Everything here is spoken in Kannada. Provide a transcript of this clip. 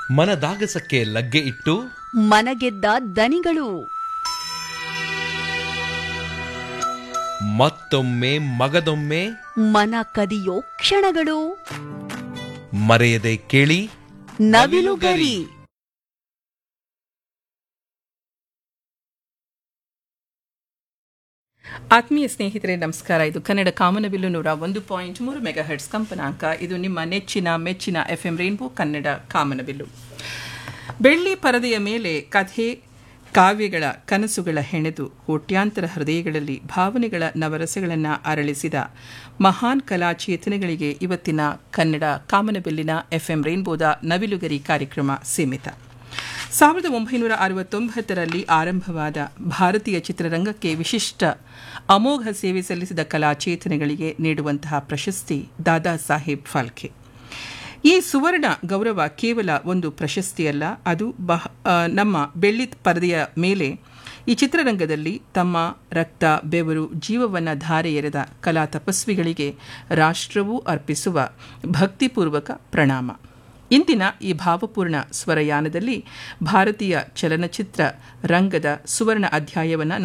ಮನದಾಗಸಕ್ಕೆ ಲಗ್ಗೆ ಇಟ್ಟು ಮನಗೆದ್ದ ದನಿಗಳು ಮತ್ತೊಮ್ಮೆ ಮಗದೊಮ್ಮೆ ಮನ ಕದಿಯೋ ಕ್ಷಣಗಳು ಮರೆಯದೆ ಕೇಳಿ ನವಿಲುಗರಿ ಆತ್ಮೀಯ ಸ್ನೇಹಿತರೆ ನಮಸ್ಕಾರ ಇದು ಕನ್ನಡ ಕಾಮನಬಿಲ್ಲು ನೂರ ಒಂದು ಪಾಯಿಂಟ್ ಮೂರು ಮೆಗಾ ಹೆಡ್ಸ್ ಕಂಪನಾಂಕ ಇದು ನಿಮ್ಮ ನೆಚ್ಚಿನ ಮೆಚ್ಚಿನ ಎಫ್ ಎಂ ರೈನ್ಬೋ ಕನ್ನಡ ಕಾಮನಬಿಲ್ಲು ಬೆಳ್ಳಿ ಪರದೆಯ ಮೇಲೆ ಕಥೆ ಕಾವ್ಯಗಳ ಕನಸುಗಳ ಹೆಣೆದು ಕೋಟ್ಯಾಂತರ ಹೃದಯಗಳಲ್ಲಿ ಭಾವನೆಗಳ ನವರಸಗಳನ್ನು ಅರಳಿಸಿದ ಮಹಾನ್ ಕಲಾಚೇತನಗಳಿಗೆ ಇವತ್ತಿನ ಕನ್ನಡ ಕಾಮನಬಿಲ್ಲಿನ ಎಫ್ಎಂ ರೈನ್ಬೋದ ನವಿಲುಗರಿ ಕಾರ್ಯಕ್ರಮ ಸೀಮಿತ ಸಾವಿರದ ಒಂಬೈನೂರ ಅರವತ್ತೊಂಬತ್ತರಲ್ಲಿ ಆರಂಭವಾದ ಭಾರತೀಯ ಚಿತ್ರರಂಗಕ್ಕೆ ವಿಶಿಷ್ಟ ಅಮೋಘ ಸೇವೆ ಸಲ್ಲಿಸಿದ ಕಲಾಚೇತನಗಳಿಗೆ ನೀಡುವಂತಹ ಪ್ರಶಸ್ತಿ ದಾದಾ ಸಾಹೇಬ್ ಫಾಲ್ಕೆ ಈ ಸುವರ್ಣ ಗೌರವ ಕೇವಲ ಒಂದು ಪ್ರಶಸ್ತಿಯಲ್ಲ ಅದು ಬಹ ಆ, ನಮ್ಮ ಬೆಳ್ಳಿ ಪರದೆಯ ಮೇಲೆ ಈ ಚಿತ್ರರಂಗದಲ್ಲಿ ತಮ್ಮ ರಕ್ತ ಬೆವರು ಜೀವವನ್ನು ಧಾರೆ ಎರೆದ ಕಲಾ ತಪಸ್ವಿಗಳಿಗೆ ರಾಷ್ಟ್ರವೂ ಅರ್ಪಿಸುವ ಭಕ್ತಿಪೂರ್ವಕ ಪ್ರಣಾಮ ಇಂದಿನ ಈ ಭಾವಪೂರ್ಣ ಸ್ವರಯಾನದಲ್ಲಿ ಭಾರತೀಯ ಚಲನಚಿತ್ರ ರಂಗದ ಸುವರ್ಣ ಅಧ್ಯಾಯವನ್ನು